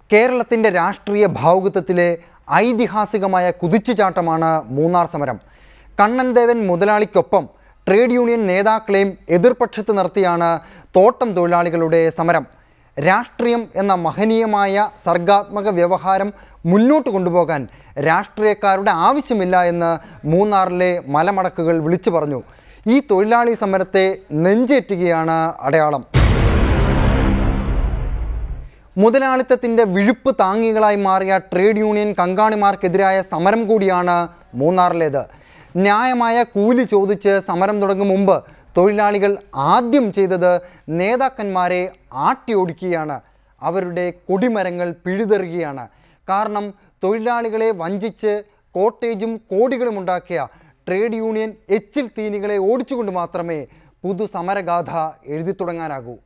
കേരളത്തിൻ്റെ രാഷ്ട്രീയ ഭാവുകത്വത്തിലെ ഐതിഹാസികമായ കുതിച്ചുചാട്ടമാണ് മൂന്നാർ സമരം കണ്ണൻ ദേവൻ മുതലാളിക്കൊപ്പം ട്രേഡ് യൂണിയൻ നേതാക്കളെയും എതിർപക്ഷത്ത് നിർത്തിയാണ് തോട്ടം തൊഴിലാളികളുടെ സമരം രാഷ്ട്രീയം എന്ന മഹനീയമായ സർഗാത്മക വ്യവഹാരം മുന്നോട്ട് കൊണ്ടുപോകാൻ രാഷ്ട്രീയക്കാരുടെ ആവശ്യമില്ല എന്ന് മൂന്നാറിലെ മലമടക്കുകൾ വിളിച്ചു പറഞ്ഞു ഈ തൊഴിലാളി സമരത്തെ നെഞ്ചേറ്റുകയാണ് അടയാളം മുതലാളിത്തത്തിൻ്റെ വിഴുപ്പ് താങ്ങികളായി മാറിയ ട്രേഡ് യൂണിയൻ കങ്കാണിമാർക്കെതിരായ സമരം കൂടിയാണ് മൂന്നാറിലേത് ന്യായമായ കൂലി ചോദിച്ച് സമരം തുടങ്ങും മുമ്പ് തൊഴിലാളികൾ ആദ്യം ചെയ്തത് നേതാക്കന്മാരെ ആട്ടിയോടിക്കുകയാണ് അവരുടെ കൊടിമരങ്ങൾ പിഴുതെറുകയാണ് കാരണം തൊഴിലാളികളെ വഞ്ചിച്ച് കോട്ടേജും കോടികളും ഉണ്ടാക്കിയ ട്രേഡ് യൂണിയൻ എച്ചിൽ തീനികളെ ഓടിച്ചുകൊണ്ട് മാത്രമേ പുതു സമരഗാഥ എഴുതി തുടങ്ങാനാകൂ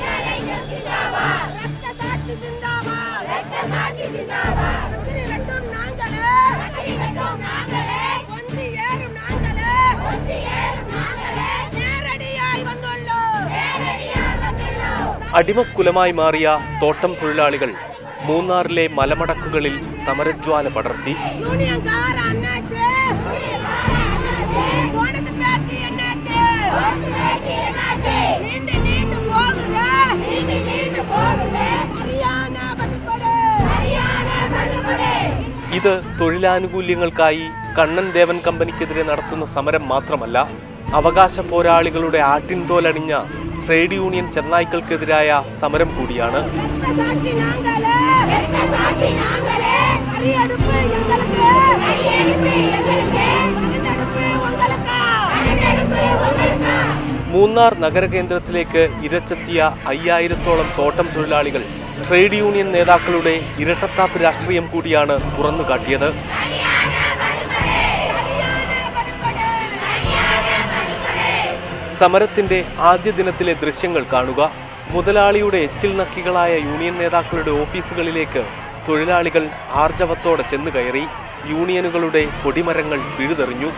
രക്തസാക്ഷി സിന്ദാബാദ് രക്തസാക്ഷി സിന്ദാബാദ് ഉതിരി വെട്ടും നാങ്കളെ ഉതിരി വെട്ടും നാങ്കളെ ഒന്തിയേറും നാങ്കളെ ഒന്തിയേറും നാങ്കളെ നേരടിയായി വന്നുള്ളൂ നേരടിയായി വന്നുള്ളൂ അടിമക്കുലമായി മാറിയ തോട്ടം തൊഴിലാളികൾ മൂന്നാറിലെ മലമടക്കുകളിൽ സമരജ്വാല പടർത്തി யூனியன்கார அண்ணாச்சு போனது பேச்சு என்னாச்சு நீண்டு நீண்டு போகுது நீண்டு நீண்டு போகுது ஹரியானா பதில்படு ஹரியானா பதில்படு ഇത് തൊഴിലാനുകൂല്യങ്ങൾക്കായി കണ്ണൻ ദേവൻ കമ്പനിക്കെതിരെ നടത്തുന്ന സമരം മാത്രമല്ല അവകാശ പോരാളികളുടെ ആട്ടിൻതോലണിഞ്ഞ ട്രേഡ് യൂണിയൻ ചെന്നായ്ക്കൾക്കെതിരായ സമരം കൂടിയാണ് ரத்தசாட்சி நாங்களே ரத்தசாட்சி நாங்களே அரியடுப்பு எங்களுக்கு அரியடுப்பு எங்களுக்கு மகனடுப்பு உங்களுக்கு மகனடுப்பு உங்களுக்கு മൂന്നാർ നഗരകേന്ദ്രത്തിലേക്ക് ഇരച്ചെത്തിയ അയ്യായിരത്തോളം തോട്ടം തൊഴിലാളികൾ ട്രേഡ് യൂണിയൻ നേതാക്കളുടെ ഇരട്ടത്താപ്പ് രാഷ്ട്രീയം കൂടിയാണ് തുറന്നു കാട്ടിയത് സമരത്തിന്റെ ആദ്യ ദിനത്തിലെ ദൃശ്യങ്ങൾ കാണുക മുതലാളിയുടെ എച്ചിൽ നക്കികളായ യൂണിയൻ നേതാക്കളുടെ ഓഫീസുകളിലേക്ക് തൊഴിലാളികൾ ആർജവത്തോടെ ചെന്നു കയറി യൂണിയനുകളുടെ കൊടിമരങ്ങൾ പിഴുതെറിഞ്ഞു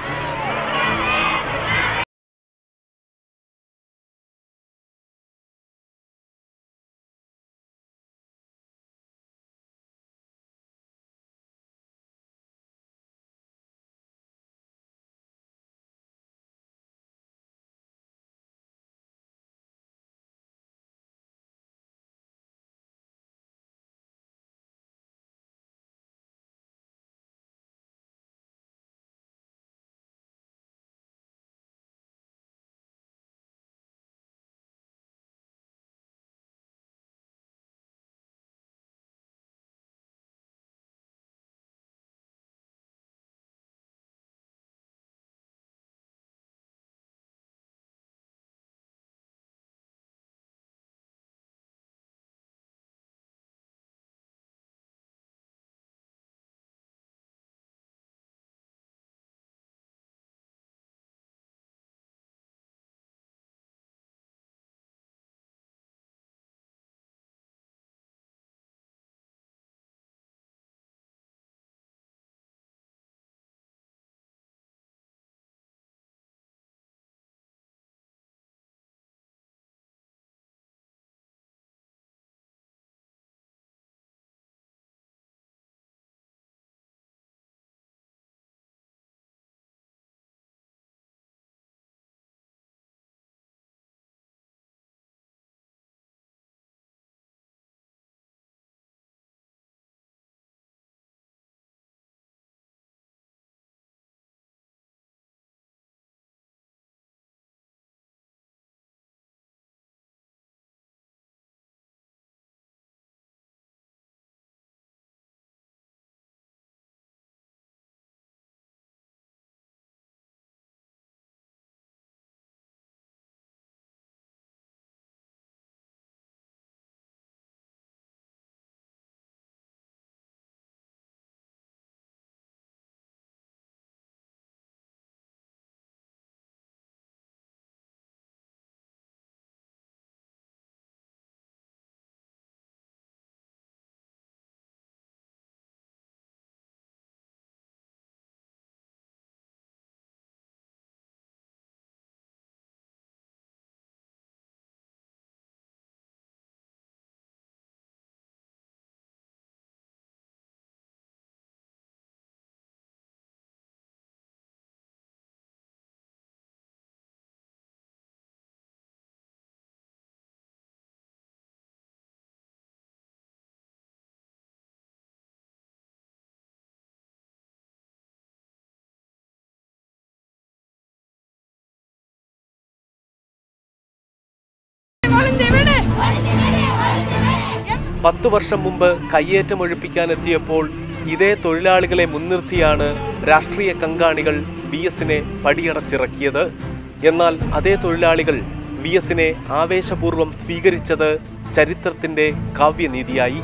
പത്തു വർഷം മുമ്പ് കയ്യേറ്റമൊഴിപ്പിക്കാനെത്തിയപ്പോൾ ഇതേ തൊഴിലാളികളെ മുൻനിർത്തിയാണ് രാഷ്ട്രീയ കങ്കാണികൾ വി എസിനെ പടിയടച്ചിറക്കിയത് എന്നാൽ അതേ തൊഴിലാളികൾ വി എസിനെ ആവേശപൂർവ്വം സ്വീകരിച്ചത് ചരിത്രത്തിന്റെ കാവ്യനീതിയായി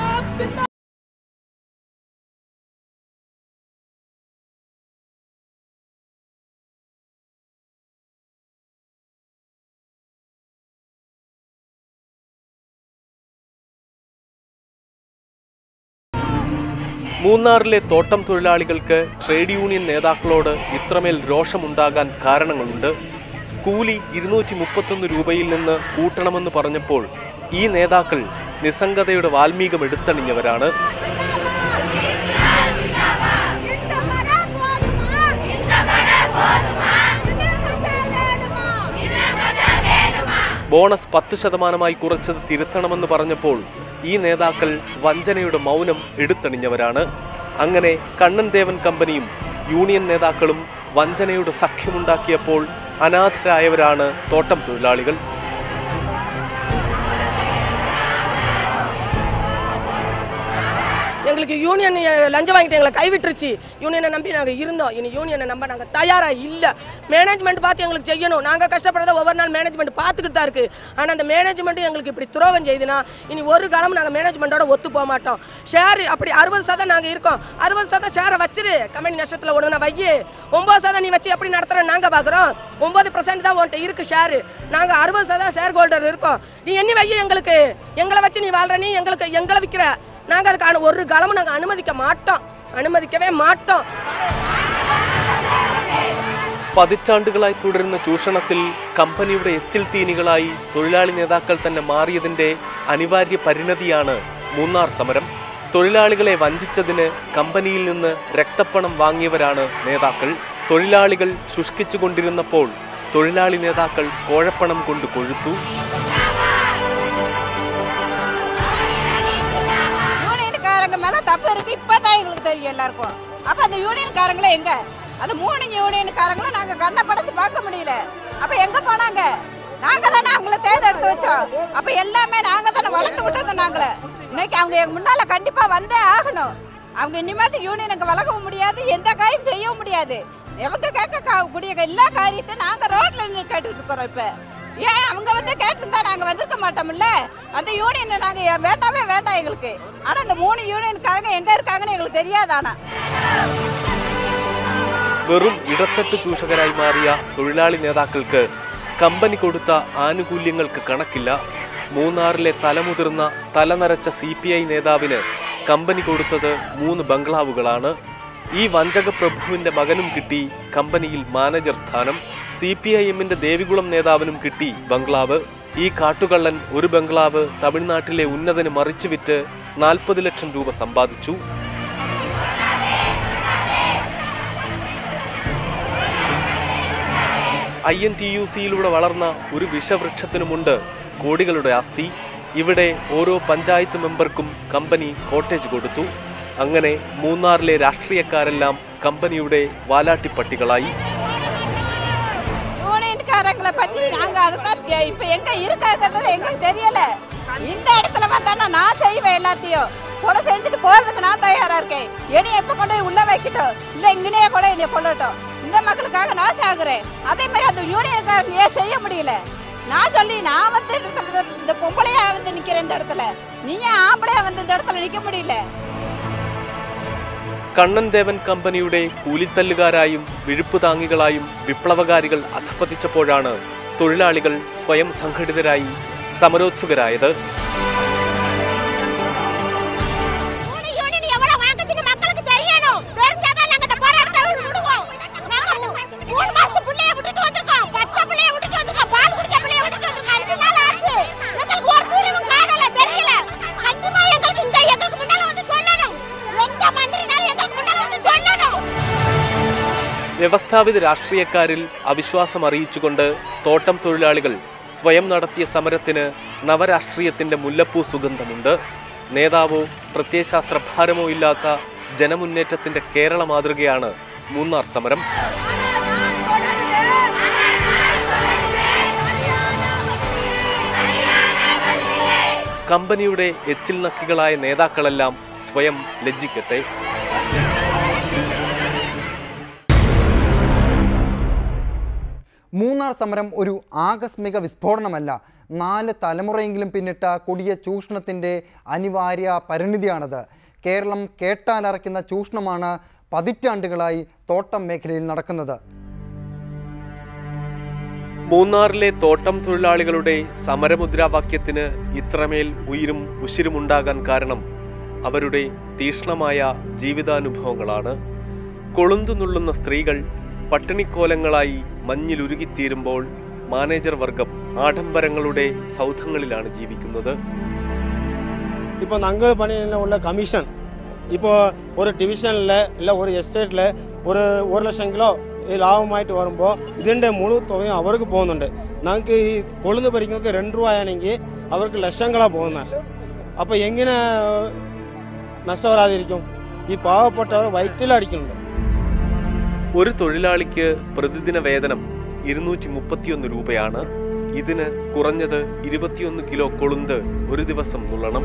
മൂന്നാറിലെ തോട്ടം തൊഴിലാളികൾക്ക് ട്രേഡ് യൂണിയൻ നേതാക്കളോട് ഇത്രമേൽ രോഷമുണ്ടാകാൻ കാരണങ്ങളുണ്ട് കൂലി ഇരുന്നൂറ്റി മുപ്പത്തൊന്ന് രൂപയിൽ നിന്ന് കൂട്ടണമെന്ന് പറഞ്ഞപ്പോൾ ഈ നേതാക്കൾ നിസ്സംഗതയുടെ വാൽമീകം എടുത്തണിഞ്ഞവരാണ് இந்த மழை போதுமா இந்த மழை போதுமா வேணுமா ബോണസ് പത്ത് ശതമാനമായി കുറച്ചത് തിരുത്തണമെന്ന് പറഞ്ഞപ്പോൾ ഈ നേതാക്കൾ വഞ്ചനയുടെ മൗനം എടുത്തണിഞ്ഞവരാണ് അങ്ങനെ കണ്ണൻ ദേവൻ കമ്പനിയും യൂണിയൻ നേതാക്കളും വഞ്ചനയുടെ സഖ്യമുണ്ടാക്കിയപ്പോൾ അനാഥരായവരാണ് തോട്ടം തൊഴിലാളികൾ எங்களுக்கு யூனியன் அஹ், லஞ்சம் வாங்கிட்டு எங்களை கைவிட்டுருச்சு யூனியனை நம்பி நாங்கள் இருந்தோம் இனி யூனியனை நம்ப நாங்கள் தயாராக இல்லை மேனேஜ்மெண்ட் பார்த்து எங்களுக்கு செய்யணும் நாங்கள் கஷ்டப்படுறத ஒவ்வொரு நாள் மேனேஜ்மெண்ட் பார்த்துக்கிட்டு தான் இருக்குது ஆனால் அந்த மேனேஜ்மெண்ட் எங்களுக்கு இப்படி துரோகம் செய்யுதுன்னா இனி ஒரு காலமும் நாங்கள் மேனேஜ்மெண்ட்டோட ஒத்து போக மாட்டோம் ஷேர் அப்படி அறுபது சதம் நாங்கள் இருக்கோம் அறுபது சதம் ஷேரை வச்சிரு கம்பெனி நஷ்டத்தில் ஒன்று வையி ஒம்பது சதம் நீ வச்சு எப்படி நடத்துகிற நாங்கள் பார்க்குறோம் ஒம்பது பர்சன்ட் தான் உன்ட்ட இருக்கு ஷேரு நாங்கள் அறுபது சதம் ஷேர் ஹோல்டர் இருக்கோம் நீ எண்ணி வையி எங்களுக்கு எங்களை வச்சு நீ வாழ்ற நீ எங்களுக்கு எங்களை விற்கிற நாங்கள் அதுக்கான ஒரு காலமும் நாங்கள் அனுமதிக்க மாட்டோம் அனுமதிக்கவே மாட்டோம் പതിറ്റാണ്ടുകളായി തുടരുന്ന ചൂഷണത്തിൽ കമ്പനിയുടെ എച്ചിൽ തീനികളായി തൊഴിലാളി നേതാക്കൾ തന്നെ മാറിയതിന്റെ അനിവാര്യ പരിണതിയാണ് മൂന്നാർ സമരം തൊഴിലാളികളെ വഞ്ചിച്ചതിന് കമ്പനിയിൽ നിന്ന് രക്തപ്പണം വാങ്ങിയവരാണ് നേതാക്കൾ തൊഴിലാളികൾ ശുഷ്കിച്ചുകൊണ്ടിരുന്നപ്പോൾ തൊഴിലാളി നേതാക്കൾ കോഴപ്പണം കൊണ്ട് കൊഴുത്തു யூனியன்காரங்க மேல தப்பு இருக்கு இப்பதான் எங்களுக்கு தெரியும் எல்லாருக்கும் அப்ப அந்த யூனியன்காரங்களே எங்க அந்த மூணு யூனியன்காரங்களும் நாங்க கண்ணை படைச்சு பார்க்க முடியல அப்ப எங்க போனாங்க நாங்க தானே அவங்கள தேர்ந்தெடுத்து வச்சோம் அப்ப எல்லாமே நாங்க தானே வளர்த்து விட்டது நாங்கள இன்னைக்கு அவங்க எங்க முன்னால கண்டிப்பா வந்தே ஆகணும் அவங்க இனிமேல் யூனியனுக்கு வளர்க்கவும் முடியாது எந்த காரியம் செய்யவும் முடியாது எவங்க கேட்க கா- கூடிய எல்லா காரியத்தையும் நாங்க ரோட்ல நின்று கேட்டுட்டு இருக்கிறோம் இப்ப ஏன் அவங்க வந்து கேட்டிருந்தா நாங்க வந்திருக்க மாட்டோம்ல அந்த யூனியனை நாங்க ஏ- வேண்டாமே வேண்டாம் எங்களுக்கு ஆனா இந்த மூணு யூனியன்காரங்க எங்க இருக்காங்கன்னு எங்களுக்கு தெரியாது ஆனா വെറും ഇടത്തട്ട് ചൂഷകരായി മാറിയ തൊഴിലാളി നേതാക്കൾക്ക് കമ്പനി കൊടുത്ത ആനുകൂല്യങ്ങൾക്ക് കണക്കില്ല മൂന്നാറിലെ തലമുതിർന്ന തലനരച്ച സി പി ഐ നേതാവിന് കമ്പനി കൊടുത്തത് മൂന്ന് ബംഗ്ലാവുകളാണ് ഈ വഞ്ചക പ്രഭുവിന്റെ മകനും കിട്ടി കമ്പനിയിൽ മാനേജർ സ്ഥാനം സി പി ഐ എമ്മിന്റെ ദേവികുളം നേതാവിനും കിട്ടി ബംഗ്ലാവ് ഈ കാട്ടുകള്ളൻ ഒരു ബംഗ്ലാവ് തമിഴ്നാട്ടിലെ ഉന്നതന് മറിച്ചു വിറ്റ് നാൽപ്പത് ലക്ഷം രൂപ സമ്പാദിച്ചു ഐ എൻ ടി യു സിയിലൂടെ വളർന്ന ഒരു വിഷവൃക്ഷത്തിനുമുണ്ട് കോടികളുടെ ആസ്തി ഇവിടെ ഓരോ പഞ്ചായത്ത് മെമ്പർക്കും കമ്പനി കോട്ടേജ് കൊടുത്തു അങ്ങനെ മൂന്നാറിലെ രാഷ്ട്രീയക്കാരെല്ലാം കമ്പനിയുടെ വാലാട്ടിപ്പട്ടികളായി யூனியன்காரங்களை பத்தி நாங்க அதைத்தான் கே- இப்ப எங்க இருக்காங்கன்றது எங்களுக்கு தெரியல இந்த இடத்துல வந்தானா நான் செய்வேன் எல்லாத்தையும் கூட செஞ்சுட்டு போறதுக்கு நான் தயாரா இருக்கேன் என்னைய எப்ப கொண்டு போய் உள்ள வைக்கட்டும் இல்ல இங்கனே கூட என்னைய கொள்ளட்டும் இந்த மக்களுக்காக நான் சாகுறேன் அதே மாதிரி அந்த யூனியன்காரங்க ஏன் செய்ய முடியல நான் சொல்லி நான் வந்து இந்த இடத்துல- இந்த பொம்பளையா வந்து நிக்கிறேன் இந்த இடத்துல நீங்க ஆம்பளையா வந்து இந்த இடத்துல நிக்க முடியல കണ്ണൻ ദേവൻ കമ്പനിയുടെ കൂലിത്തല്ലുകാരായും വിഴുപ്പ് താങ്ങികളായും വിപ്ലവകാരികൾ അധപ്പതിച്ചപ്പോഴാണ് തൊഴിലാളികൾ സ്വയം സംഘടിതരായി സമരോത്സുകരായത് மூணு யூனியன் எவ்வளவு வாங்குச்சுன்னு மக்களுக்கு தெரியணும் தெரிஞ்சாதான் நாங்க இந்த போராட்டத்தை விடுவோம் நாங்க மூ- மூணு மாசத்து பிள்ளைய விட்டுட்டு வந்திருக்கோம் பச்சை பிள்ளைய விட்டுட்டு வந்திருக்கோம் பால் குடிச்ச பிள்ளைய விட்டுட்டு வந்திருக்கோம் அஞ்சு நாள் ஆச்சு எங்களுக்கு ஒரு தீர்வும் காணல தெரியல கண்டிப்பா எங்களுக்கு இந்த எங்களுக்கு முன்னால வந்து சொல்லணும் எந்த மந்திரினாலும் எங்களுக்கு முன்னால வந்து சொல்லணும் വ്യവസ്ഥാപിത രാഷ്ട്രീയക്കാരിൽ അവിശ്വാസം അറിയിച്ചുകൊണ്ട് തോട്ടം തൊഴിലാളികൾ സ്വയം നടത്തിയ സമരത്തിന് നവരാഷ്ട്രീയത്തിന്റെ മുല്ലപ്പൂ സുഗന്ധമുണ്ട് നേതാവോ പ്രത്യയശാസ്ത്ര ഭാരമോ ഇല്ലാത്ത ജനമുന്നേറ്റത്തിന്റെ കേരള മാതൃകയാണ് മൂന്നാർ സമരം കമ്പനിയുടെ എച്ചിൽ നക്കികളായ നേതാക്കളെല്ലാം സ്വയം ലജ്ജിക്കട്ടെ മൂന്നാർ സമരം ഒരു ആകസ്മിക വിസ്ഫോടനമല്ല നാല് തലമുറയെങ്കിലും പിന്നിട്ട കൊടിയ ചൂഷണത്തിൻ്റെ അനിവാര്യ പരിണിതിയാണത് കേരളം കേട്ടാലറയ്ക്കുന്ന ചൂഷണമാണ് പതിറ്റാണ്ടുകളായി തോട്ടം മേഖലയിൽ നടക്കുന്നത് മൂന്നാറിലെ തോട്ടം തൊഴിലാളികളുടെ സമരമുദ്രാവാക്യത്തിന് ഇത്രമേൽ ഉയിരും ഉശിരുമുണ്ടാകാൻ കാരണം അവരുടെ തീക്ഷ്ണമായ ജീവിതാനുഭവങ്ങളാണ് കൊളുന്തു നുള്ളുന്ന സ്ത്രീകൾ പട്ടിണിക്കോലങ്ങളായി മഞ്ഞിലുരുകിത്തീരുമ്പോൾ മാനേജർ വർഗം ആഡംബരങ്ങളുടെ സൗധങ്ങളിലാണ് ജീവിക്കുന്നത് இப்போ நாங்கள் பணியில் உள்ள கமிஷன் இப்போ ஒரு டிவிஷனில் இல்லை ஒரு எஸ்டேட்டில் ஒரு ஒரு லட்சம் கிலோ ലാഭമായിട്ട് വരുമ്പോൾ ഇതിൻ്റെ മുഴു തുകയും അവർക്ക് പോകുന്നുണ്ട് ഞങ്ങൾക്ക് ഈ കൊളുന്ന് പരിക്കുന്നൊക്കെ രണ്ട് രൂപയാണെങ്കിൽ അവർക്ക് ലക്ഷങ്ങളാണ് പോകുന്നത് അപ്പോൾ എങ്ങനെ നഷ്ടം വരാതിരിക്കും ഈ പാവപ്പെട്ടവർ വയറ്റിലടിക്കുന്നുണ്ട് ഒരു തൊഴിലാളിക്ക് പ്രതിദിന വേതനം ഇരുന്നൂറ്റി മുപ്പത്തിയൊന്ന് രൂപയാണ് ഇതിന് കുറഞ്ഞത് ഇരുപത്തിയൊന്ന് കിലോ കൊളുന്ത് ഒരു ദിവസം നുള്ളണം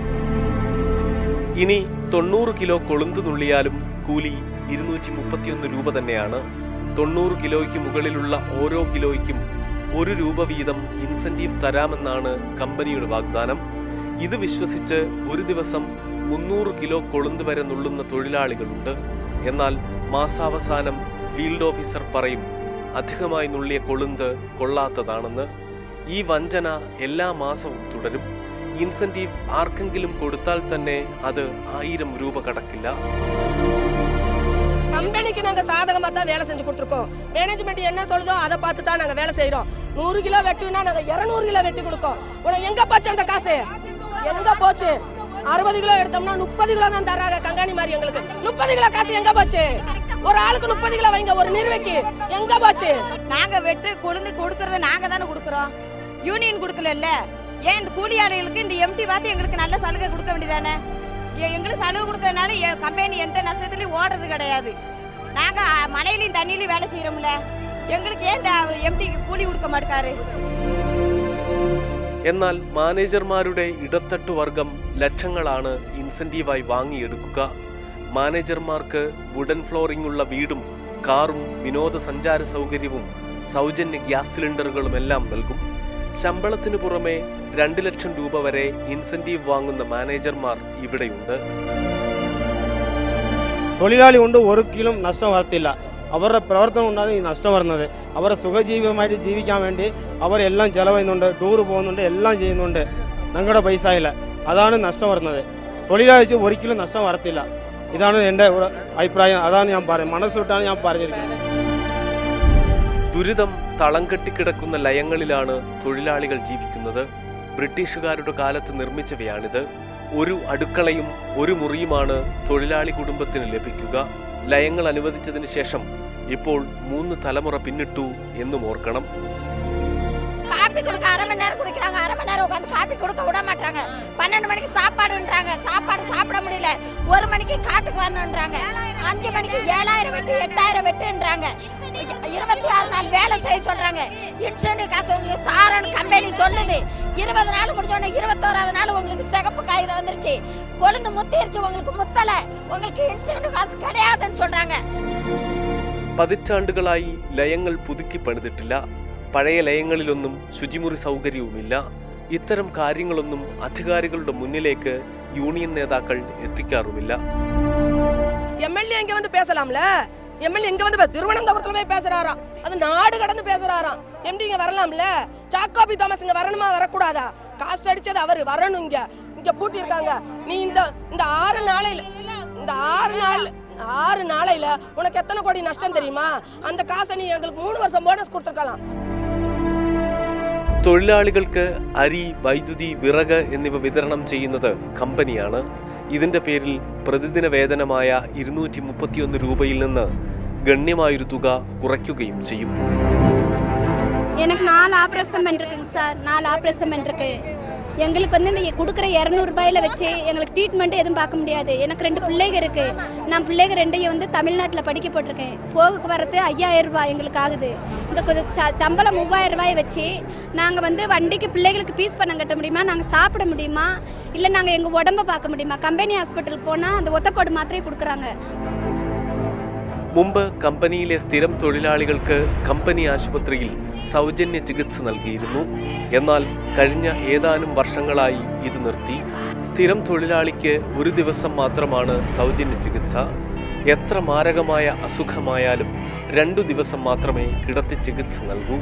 ഇനി തൊണ്ണൂറ് കിലോ കൊളുന്ത് നുള്ളിയാലും കൂലി ഇരുന്നൂറ്റി മുപ്പത്തിയൊന്ന് രൂപ തന്നെയാണ് തൊണ്ണൂറ് കിലോയ്ക്ക് മുകളിലുള്ള ഓരോ കിലോയ്ക്കും ഒരു രൂപ വീതം ഇൻസെന്റീവ് തരാമെന്നാണ് കമ്പനിയുടെ വാഗ്ദാനം ഇത് വിശ്വസിച്ച് ഒരു ദിവസം മുന്നൂറ് കിലോ കൊളുന്ത് വരെ നുള്ളുന്ന തൊഴിലാളികളുണ്ട് എന്നാൽ മാസാവസാനം ഫീൽഡ് ഓഫീസർ പറയും അധികമായി നുള്ളിയ കൊളുന്ത് കൊള്ളാത്തതാണെന്ന് ഈ വഞ്ചന എല്ലാ മാസവും തുടരും ഇൻസെന്റീവ് ആർക്കെങ്കിലും കൊടുത്താൽ തന്നെ അത് ஆயிரம் രൂപ കടക്കില്ല கம்பெனிக்கு நாங்க சாதகமா தான் வேலை செஞ்சு கொடுத்துருக்கோம் மேனேஜ்மெண்ட் என்ன சொல்லுதோ அதை பார்த்து தான் நாங்க வேலை செய்யறோம் நூறு கிலோ வெட்டுனா நாங்க இருநூறு கிலோ வெட்டி கொடுக்கோம் உனக்கு எங்க போச்சு அந்த காசு எங்க போச்சு அறுபது கிலோ எடுத்தோம்னா முப்பது கிலோ தான் தர்றாங்க கங்காணி மாதிரி எங்களுக்கு முப்பது கிலோ காசு எங்க போச்சு ஒரு ஆளுக்கு முப்பது கிலோ வைங்க ஒரு நிறுவைக்கு எங்க போச்சு நாங்க வெட்டு கொழுந்து கொடுக்கறத நாங்க தானே கொடுக்குறோம் யூனியன் கொடுக்கலல்ல ஏன் இந்த கூலியாளிகளுக்கு இந்த எம்டி பார்த்து எங்களுக்கு நல்ல சலுகை கொடுக்க வேண்டியதானே எ- எங்களுக்கு சலுகை கொடுக்கறதுனால கம்பெனி எந்த நஷ்டத்துலையும் ஓடுறது கிடையாது நாங்க அ, மழையிலையும் தண்ணியிலையும் வேலை செய்யறோம்ல எங்களுக்கு ஏன் இந்த எம்டிக்கு கூலி கொடுக்க மாட்டாரு എന്നാൽ മാനേജർമാരുടെ ഇടത്തട്ടു വർഗം ലക്ഷങ്ങളാണ് ഇൻസെന്റീവായി വാങ്ങിയെടുക്കുക മാനേജർമാർക്ക് വുഡൻ ഫ്ലോറിംഗ് ഉള്ള വീടും കാറും വിനോദസഞ്ചാര സൗകര്യവും സൗജന്യ ഗ്യാസ് സിലിണ്ടറുകളും എല്ലാം നൽകും ശമ്പളത്തിനു പുറമെ രണ്ട് ലക്ഷം രൂപ വരെ ഇൻസെന്റീവ് വാങ്ങുന്ന മാനേജർമാർ ഇവിടെയുണ്ട് തൊഴിലാളി കൊണ്ട് ഒരിക്കലും നഷ്ടം വരത്തില്ല അവരുടെ പ്രവർത്തനം കൊണ്ടാണ് ഈ നഷ്ടം വരുന്നത് അവരുടെ സുഖജീവിതമായിട്ട് ജീവിക്കാൻ വേണ്ടി അവരെല്ലാം ചെലവെയ്യുന്നുണ്ട് ടൂർ പോകുന്നുണ്ട് എല്ലാം ചെയ്യുന്നുണ്ട് ഞങ്ങളുടെ പൈസയില്ല അതാണ് നഷ്ടം വരുന്നത് തൊഴിലാളിക്ക് ഒരിക്കലും നഷ്ടം വരത്തില്ല ഇതാണ് എൻ്റെ ഒരു അഭിപ്രായം അതാണ് ഞാൻ പറയുന്നത് മനസ്സുവിട്ടാണ് ഞാൻ പറഞ്ഞിരിക്കുന്നത് ദുരിതം തളം കെട്ടിക്കിടക്കുന്ന ലയങ്ങളിലാണ് തൊഴിലാളികൾ ജീവിക്കുന്നത് ബ്രിട്ടീഷുകാരുടെ കാലത്ത് നിർമ്മിച്ചവയാണിത് ഒരു അടുക്കളയും ഒരു മുറിയുമാണ് തൊഴിലാളി കുടുംബത്തിന് ലഭിക്കുക ലയങ്ങൾ അനുവദിച്ചതിന് ശേഷം ഇപ്പോൾ മൂന്ന് തലമുറ പിന്നിട്ടു എന്നും ഓർക്കണം காப்பி கொடுக்க அரை மணி நேரம் குடிக்கிறாங்க அரை மணி நேரம் உட்காந்து காப்பி கொடுக்க விட மாட்டாங்க பன்னெண்டு மணிக்கு சாப்பாடுன்றாங்க சாப்பாடு சாப்பிட முடியல ஒரு மணிக்கு காட்டுக்கு வரணுன்றாங்க அஞ்சு மணிக்கு ஏழாயிரம் வெட்டு எட்டாயிரம் வெட்டுன்றாங்க இருபத்தி ஆறு நாள் வேலை செய்ய சொல்றாங்க இன்சென்டிவ் காசு உங்களுக்கு தாரன்னு கம்பெனி சொல்லுது இருபது நாள் முடிஞ்சோடனே இருபத்தோராவது நாள் உங்களுக்கு சிகப்பு காகிதம் வந்துருச்சு கொழுந்து முத்திருச்சு உங்களுக்கு முத்தல உங்களுக்கு இன்சென்டிவ் காசு கிடையாதுன்னு சொல்றாங்க പതിറ്റാണ്ടുകളായി ലയങ്ങൾ പുതുക്കി പണിതിട്ടില്ല പഴയ ലയങ്ങളിലൊന്നും ശുചിമുറി സൗകര്യവുമില്ല ഇത്തരം കാര്യങ്ങളൊന്നും അധികാരികളുടെ മുന്നിലേക്ക് യൂണിയൻ നേതാക്കൾ എത്തിക്കാറുമില്ല எம்எல்ஏ இங்க வந்து பேசலாம்ல எம்எல்ஏ இங்க வந்து பே- திருவனந்தபுரத்துல போய் பேசுறாராம் அது நாடு கடந்து பேசுறாராம் எம்டி இங்க வரலாம்ல சாக்கோபி தாமஸ் இங்க வரணுமா வரக்கூடாதா காசு அடிச்சது அவரு வரணும் இங்க இங்க பூட்டி இருக்காங்க நீ இந்த இந்த ஆறு நாளையில இந்த ஆறு நாள் ஆறு நாளையில உனக்கு எத்தனை கோடி நஷ்டம் தெரியுமா அந்த காசை நீ எங்களுக்கு மூணு வருஷம் போனஸ் கொடுத்துருக்கலாம் തൊഴിലാളികൾക്ക് അരി വൈദ്യുതി വിറക് എന്നിവ വിതരണം ചെയ്യുന്നത് കമ്പനിയാണ് ഇതിന്റെ പേരിൽ പ്രതിദിന വേതനമായ ഇരുന്നൂറ്റി മുപ്പത്തിയൊന്ന് രൂപയിൽ നിന്ന് ഗണ്യമായൊരു തുക കുറയ്ക്കുകയും ചെയ്യും எனக்கு நாலு ஆப்ரேஷன் பண்ணிருக்குங்க சார் நாலு ஆப்ரேஷன் பண்ணிருக்கு எங்களுக்கு வந்து இந்த கொடுக்குற இரநூறுபாயில் வச்சு எங்களுக்கு ட்ரீட்மெண்ட் எதுவும் பார்க்க முடியாது எனக்கு ரெண்டு பிள்ளைங்க இருக்குது நான் பிள்ளைங்க ரெண்டையும் வந்து தமிழ்நாட்டில் படிக்க போட்டிருக்கேன் போக வரது ஐயாயிரம் ரூபாய் எங்களுக்கு ஆகுது இந்த கொஞ்சம் ச சம்பளம் மூவாயிரம் ரூபாயை வச்சு நாங்கள் வந்து வண்டிக்கு பிள்ளைகளுக்கு பீஸ் பணம் கட்ட முடியுமா நாங்கள் சாப்பிட முடியுமா இல்லை நாங்கள் எங்கள் உடம்ப பார்க்க முடியுமா கம்பெனி ஹாஸ்பிட்டலுக்கு போனால் அந்த ஒத்தக்கோடு மாத்திரை கொடுக்குறாங்க മുമ്പ് കമ്പനിയിലെ സ്ഥിരം തൊഴിലാളികൾക്ക് കമ്പനി ആശുപത്രിയിൽ സൗജന്യ ചികിത്സ നൽകിയിരുന്നു എന്നാൽ കഴിഞ്ഞ ഏതാനും വർഷങ്ങളായി ഇത് നിർത്തി സ്ഥിരം തൊഴിലാളിക്ക് ഒരു ദിവസം മാത്രമാണ് സൗജന്യ ചികിത്സ എത്ര മാരകമായ അസുഖമായാലും രണ്ടു ദിവസം മാത്രമേ കിടത്തി ചികിത്സ നൽകൂ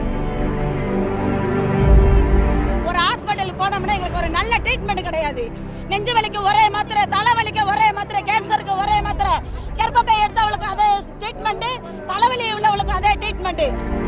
ஒரு ஹாஸ்பிட்டலுக்கு போனோம்னா எங்களுக்கு ஒரு நல்ல ட்ரீட்மெண்ட் கிடையாது நெஞ்சு வலிக்கு ஒரே மாத்திரை தலைவலிக்கு ஒரே மாத்திரை கேன்சருக்கு ஒரே மாத்திரை கர்ப்பப்பை எடுத்தவளுக்கு அதே ட்ரீட்மெண்ட் தலைவலி உள்ளவளுக்கு அதே ட்ரீட்மெண்ட்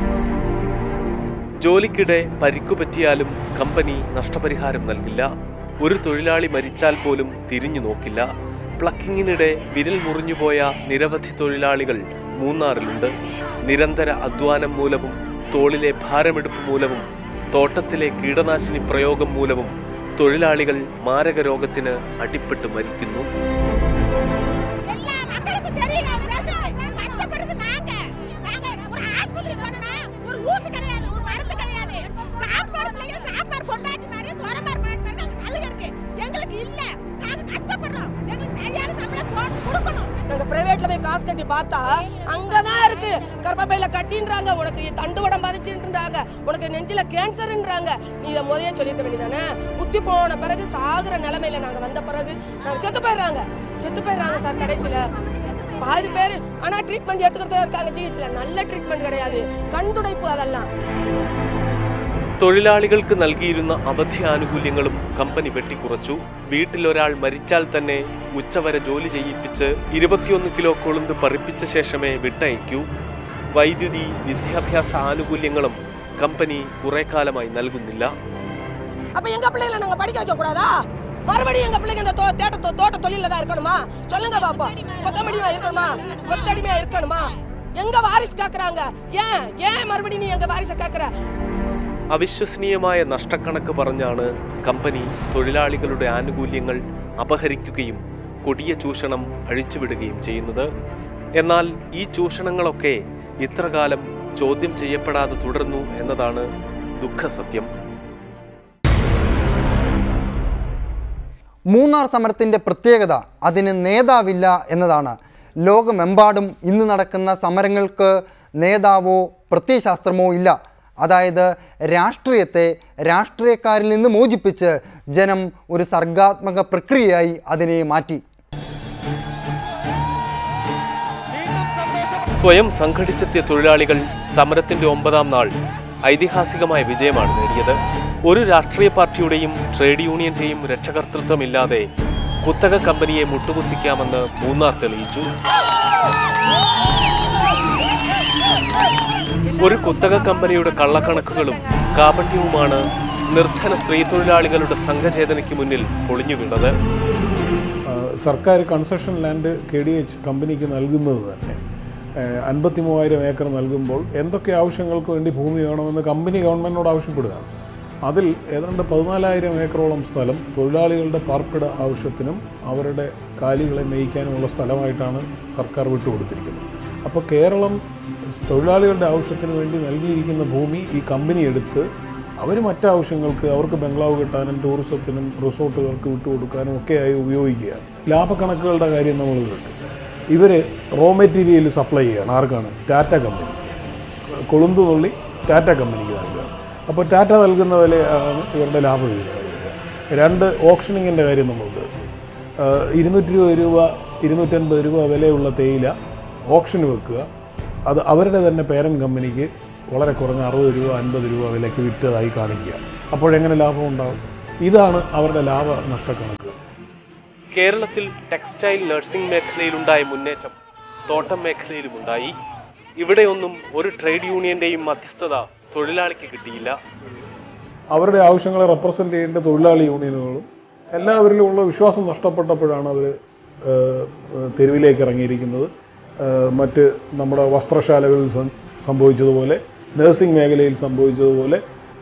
ജോലിക്കിടെ പരിക്കു പറ്റിയാലും കമ്പനി നഷ്ടപരിഹാരം നൽകില്ല ഒരു തൊഴിലാളി മരിച്ചാൽ പോലും തിരിഞ്ഞു നോക്കില്ല പ്ലക്കിങ്ങിനിടെ വിരൽ മുറിഞ്ഞുപോയ നിരവധി തൊഴിലാളികൾ മൂന്നാറിലുണ്ട് നിരന്തര അധ്വാനം മൂലവും തോളിലെ ഭാരമെടുപ്പ് മൂലവും തോട്ടത്തിലെ കീടനാശിനി പ്രയോഗം മൂലവും തൊഴിലാളികൾ മാരക രോഗത്തിന് അടിപ്പെട്ട് മരിക്കുന്നു எல்லா மக்களுக்கும் தெரியும் நான் பேசுறது. கஷ்டப்படுறது நாங்க நாங்க ஒரு ஆஸ்பத்திரி போனோம்னா ஒரு ஊசி கிடையாது ஒரு மருந்து கிடையாது சாப்பாடு பிள்ளைங்க சாப்பாடு கொண்டாட்டி மாதிரி துறமாறு மாதிரி நாங்க சலுகை இருக்கு எங்களுக்கு இல்ல நாங்க கஷ்டப்படுறோம் எங்களுக்கு சரியான சம்பளம் போட்டு கொடுக்கணும் நாங்க பிரைவேட்ல போய் காசு கட்டி பார்த்தா அங்கதான் இருக்கு கர்ப்பப்பையில கட்டின்றாங்க உனக்கு தண்டுவடம் பாதிச்சுன்றாங்க உனக்கு நெஞ்சில கேன்சர்ன்றாங்க நீ இதை முதைய சொல்லியிருக்க வேண்டியதானே புத்தி போன பிறகு சாகுற நிலைமையில நாங்க வந்த பிறகு நாங்க செத்து போயிடுறாங்க செத்து போயிடுறாங்க சார் கடைசியில பாதி பேர் ஆனா ட்ரீட்மெண்ட் எடுத்துக்கிட்டு தான் இருக்காங்க ஜிஹெச்ல நல்ல ட்ரீட்மெண்ட் கிடையாது கண் துடைப்பு அதெல்லாம் തൊഴിലാളികൾക്ക് നൽകിയിരുന്ന അവധി ആനുകൂല്യങ്ങളും കമ്പനി വെട്ടിക്കുറച്ചു വീട്ടിലൊരാൾ മരിച്ചാൽ തന്നെ ഉച്ചവരെ ജോലി ചെയ്യിപ്പിച്ച് ഇരുപത്തിയൊന്ന് കിലോ കൊളുന്ത് പറിപ്പിച്ച ശേഷമേ വിട്ടയക്കൂ വൈദ്യുതി വിദ്യാഭ്യാസ ആനുകൂല്യങ്ങളും കമ്പനി കുറെ കാലമായി നൽകുന്നില്ല அப்ப எங்க பிள்ளைகளை நாங்க படிக்க வைக்க கூடாதா மறுபடியும் எங்க பிள்ளைங்க இந்த தோ தேட்ட தோ- தோட்ட தொழில தான் இருக்கணுமா சொல்லுங்க பாப்பா கொத்தமடியா இருக்கணுமா கொத்தடிமையா இருக்கணுமா எங்க வாரிசு கேக்குறாங்க ஏன் ஏன் மறுபடியும் நீ எங்க வாரிசை கேக்குற അവിശ്വസനീയമായ നഷ്ടക്കണക്ക് പറഞ്ഞാണ് കമ്പനി തൊഴിലാളികളുടെ ആനുകൂല്യങ്ങൾ അപഹരിക്കുകയും കൊടിയ ചൂഷണം അഴിച്ചുവിടുകയും ചെയ്യുന്നത് എന്നാൽ ഈ ചൂഷണങ്ങളൊക്കെ ഇത്രകാലം ചോദ്യം ചെയ്യപ്പെടാതെ തുടർന്നു എന്നതാണ് ദുഃഖസത്യം മൂന്നാർ സമരത്തിൻ്റെ പ്രത്യേകത അതിന് നേതാവില്ല എന്നതാണ് ലോകമെമ്പാടും ഇന്ന് നടക്കുന്ന സമരങ്ങൾക്ക് നേതാവോ പ്രത്യയശാസ്ത്രമോ ഇല്ല അതായത് രാഷ്ട്രീയത്തെ രാഷ്ട്രീയക്കാരിൽ നിന്ന് മോചിപ്പിച്ച് ജനം ഒരു സർഗാത്മക പ്രക്രിയയായി അതിനെ മാറ്റി സ്വയം സംഘടിച്ചെത്തിയ തൊഴിലാളികൾ സമരത്തിന്റെ ഒമ്പതാം നാൾ ഐതിഹാസികമായ വിജയമാണ് നേടിയത് ഒരു രാഷ്ട്രീയ പാർട്ടിയുടെയും ട്രേഡ് യൂണിയന്റെയും രക്ഷകർത്തൃത്വമില്ലാതെ കുത്തക കമ്പനിയെ മുട്ടുകുത്തിക്കാമെന്ന് മൂന്നാർ തെളിയിച്ചു ഒരു കുത്തക കമ്പനിയുടെ കള്ളക്കണക്കുകളും കാപട്യവുമാണ് നിർധന സ്ത്രീ തൊഴിലാളികളുടെ സംഘചേതനയ്ക്ക് മുന്നിൽ പൊളിഞ്ഞു വീണത് ആ, സർക്കാർ concession land K D H കമ്പനിക്ക് നൽകുന്നത് തന്നെ അൻപത്തി മൂവായിരം ഏക്കർ നൽകുമ്പോൾ എന്തൊക്കെ ആവശ്യങ്ങൾക്ക് വേണ്ടി ഭൂമി വേണമെന്ന് കമ്പനി ഗവൺമെൻറ്റിനോട് ആവശ്യപ്പെടുകയാണ് അതിൽ ഏതാണ്ട് പതിനാലായിരം ഏക്കറോളം സ്ഥലം തൊഴിലാളികളുടെ പാർപ്പിട ആവശ്യത്തിനും അവരുടെ കാലികളെ മേയ്ക്കാനുമുള്ള സ്ഥലമായിട്ടാണ് സർക്കാർ വിട്ടുകൊടുത്തിരിക്കുന്നത് അപ്പോൾ കേരളം തൊഴിലാളികളുടെ ആവശ്യത്തിന് വേണ്ടി നൽകിയിരിക്കുന്ന ഭൂമി ഈ കമ്പനി എടുത്ത് അവർ മറ്റാവശ്യങ്ങൾക്ക് അവർക്ക് ബംഗ്ലാവ് കെട്ടാനും ടൂറിസത്തിനും റിസോർട്ടുകൾക്ക് വിട്ടുകൊടുക്കാനും ഒക്കെയായി ഉപയോഗിക്കുകയാണ് ലാഭക്കണക്കുകളുടെ കാര്യം നമ്മൾ കേട്ടു ഇവർ റോ മെറ്റീരിയൽ സപ്ലൈ ചെയ്യണം ആർക്കാണ് ടാറ്റ കമ്പനി കൊളുന്ത് നുള്ളി ടാറ്റ കമ്പനിക്ക് നൽകുക അപ്പോൾ ടാറ്റ നൽകുന്ന വിലയാണ് ഇവരുടെ ലാഭവിഹിതം രണ്ട് ഓപ്ഷനിങ്ങിൻ്റെ കാര്യം നമ്മൾ കേട്ടു ഇരുന്നൂറ്റി ഇരുപത് രൂപ ഇരുന്നൂറ്റൻപത് രൂപ വിലയുള്ള തേയില ഓപ്ഷന് വെക്കുക അത് അവരുടെ തന്നെ പേരൻ കമ്പനിക്ക് വളരെ കുറഞ്ഞ അറുപത് രൂപ അൻപത് രൂപ വിലയ്ക്ക് വിറ്റതായി കാണിക്കുക അപ്പോഴെങ്ങനെ ലാഭം ഉണ്ടാവും ഇതാണ് അവരുടെ ലാഭ നഷ്ടക്കണക്കുകൾ കേരളത്തിൽ ടെക്സ്റ്റൈൽ നഴ്സിംഗ് മേഖലയിലുണ്ടായ മുന്നേറ്റം തോട്ടം മേഖലയിലുമുണ്ടായി ഇവിടെയൊന്നും ഒരു ട്രേഡ് യൂണിയന്റെയും മധ്യസ്ഥത തൊഴിലാളിക്ക് കിട്ടിയില്ല അവരുടെ ആവശ്യങ്ങളെ റെപ്രസെൻ്റ് ചെയ്യേണ്ട തൊഴിലാളി യൂണിയനുകളും എല്ലാവരിലും ഉള്ള വിശ്വാസം നഷ്ടപ്പെട്ടപ്പോഴാണ് അവർ തെരുവിലേക്ക് ഇറങ്ങിയിരിക്കുന്നത് ഏഹ് മറ്റ് നമ്മുടെ വസ്ത്രശാലകളിൽ സം- സംഭവിച്ചതുപോലെ നഴ്സിംഗ് മേഖലയിൽ സംഭവിച്ചതുപോലെ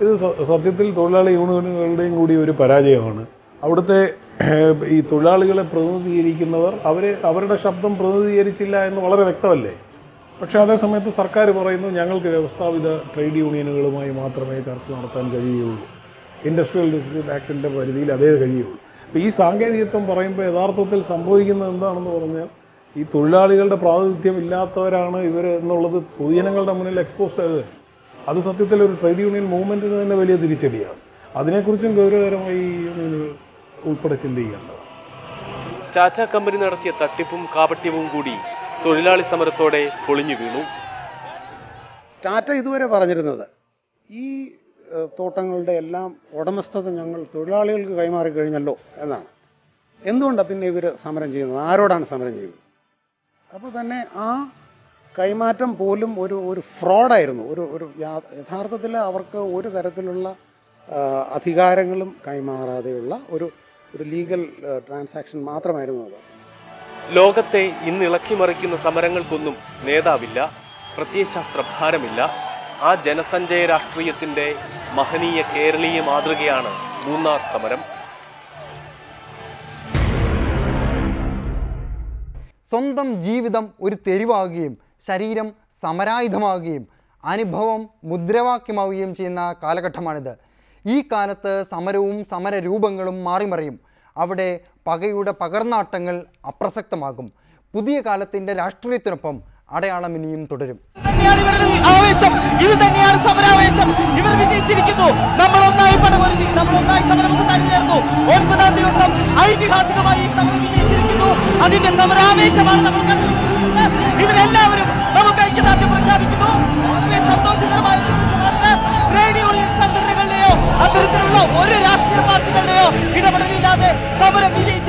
ഇത് സ- സത്യത്തിൽ തൊഴിലാളി യൂണിയനുകളുടെയും കൂടി ഒരു പരാജയമാണ് അവിടുത്തെ ഏഹ്, ഈ തൊഴിലാളികളെ പ്രതിനിധീകരിക്കുന്നവർ അവരെ അവരുടെ ശബ്ദം പ്രതിനിധീകരിച്ചില്ല എന്ന് വളരെ വ്യക്തമല്ലേ പക്ഷേ അതേസമയത്ത് സർക്കാർ പറയുന്നു ഞങ്ങൾക്ക് വ്യവസ്ഥാപിത ട്രേഡ് യൂണിയനുകളുമായി മാത്രമേ ചർച്ച നടത്താൻ കഴിയുകയുള്ളൂ ഇൻഡസ്ട്രിയൽ ഡിസ്പ്യൂട്ട് ആക്ടിൻ്റെ പരിധിയിൽ അതേ കഴിയുള്ളൂ അപ്പോൾ ഈ സാങ്കേതികത്വം പറയുമ്പോൾ യഥാർത്ഥത്തിൽ സംഭവിക്കുന്നത് എന്താണെന്ന് പറഞ്ഞാൽ ഈ തൊഴിലാളികളുടെ പ്രാതിനിധ്യം ഇല്ലാത്തവരാണ് ഇവർ എന്നുള്ളത് പൊതുജനങ്ങളുടെ മുന്നിൽ എക്സ്പോസ്ഡ് ആകുക അത് സത്യത്തിൽ ഒരു ട്രേഡ് യൂണിയൻ മൂവ്മെൻറ്റിന് തന്നെ വലിയ തിരിച്ചടിയാണ് അതിനെക്കുറിച്ചും ഗൗരവകരമായി ഈ യൂണിയനുകൾ ഉൾപ്പെടെ ചിന്തിക്കേണ്ടതാണ് ചാച്ച കമ്പനി നടത്തിയ തട്ടിപ്പും കാപട്യവും കൂടി തൊഴിലാളി സമരത്തോടെ പൊളിഞ്ഞു വീണു ടാറ്റ ഇതുവരെ പറഞ്ഞിരുന്നത് ഈ ഏഹ്, തോട്ടങ്ങളുടെ എല്ലാം ഉടമസ്ഥത ഞങ്ങൾ തൊഴിലാളികൾക്ക് കൈമാറി കഴിഞ്ഞല്ലോ എന്നാണ് എന്തുകൊണ്ടാണ് പിന്നെ ഇവർ സമരം ചെയ്യുന്നത് ആരോടാണ് സമരം ചെയ്യുന്നത് അപ്പോൾ തന്നെ ആ കൈമാറ്റം പോലും ഒരു ഒരു ഫ്രോഡായിരുന്നു ഒരു ഒരു യാ- യഥാർത്ഥത്തിൽ അവർക്ക് ഒരു തരത്തിലുള്ള ആ, അധികാരങ്ങളും കൈമാറാതെയുള്ള ഒരു ഒരു ലീഗൽ ട്രാൻസാക്ഷൻ മാത്രമായിരുന്നു അത് ലോകത്തെ ഇന്ന് ഇളക്കിമറിക്കുന്ന സമരങ്ങൾക്കൊന്നും നേതാവില്ല പ്രത്യയശാസ്ത്ര ഭാരമില്ല ആ ജനസഞ്ചയ രാഷ്ട്രീയത്തിന്റെ മഹനീയ കേരളീയ മാതൃകയാണ് മൂന്നാർ സമരം സ്വന്തം ജീവിതം ഒരു തെരുവാകുകയും ശരീരം സമരായുധമാകുകയും അനുഭവം മുദ്രാവാക്യമാവുകയും ചെയ്യുന്ന കാലഘട്ടമാണിത് ഈ കാലത്ത് സമരവും സമരരൂപങ്ങളും മാറിമറിയും അവിടെ പകയുടെ പകർന്നാട്ടങ്ങൾ അപ്രസക്തമാകും പുതിയ കാലത്തിൻ്റെ രാഷ്ട്രീയത്തിനൊപ്പം അടയാളം ഇനിയും തുടരും തന്നെയാണ് ഇവരുടെ ആവേശം ഇത് തന്നെയാണ് സമരാവേശം ഇവർ വിജയിച്ചിരിക്കുന്നു നമ്മൾ ഒന്നായി പടപൊരുതി നമ്മൾ ഒന്നായി സമരം തടിച്ചേർന്നു ഒൻപതാം ദിവസം ഐതിഹാസികമായി ഈ സമരം വിജയിച്ചിരിക്കുന്നു അതിന്റെ സമരാവേശമാണ് നമ്മൾ കണ്ടിരിക്കുന്നത്. ഇവരെല്ലാവരും നമുക്ക് ഐക്യദാർഢ്യം പ്രഖ്യാപിക്കുന്നു വളരെ സന്തോഷകരമായ നിമിഷമാണ്. ട്രേഡ് യൂണിയൻ സംഘടനകളുടെയോ അത്തരത്തിലുള്ള ഒരു രാഷ്ട്രീയ പാർട്ടികളുടെയോ ഇടപെടലില്ലാതെ സമരം വിജയിച്ചു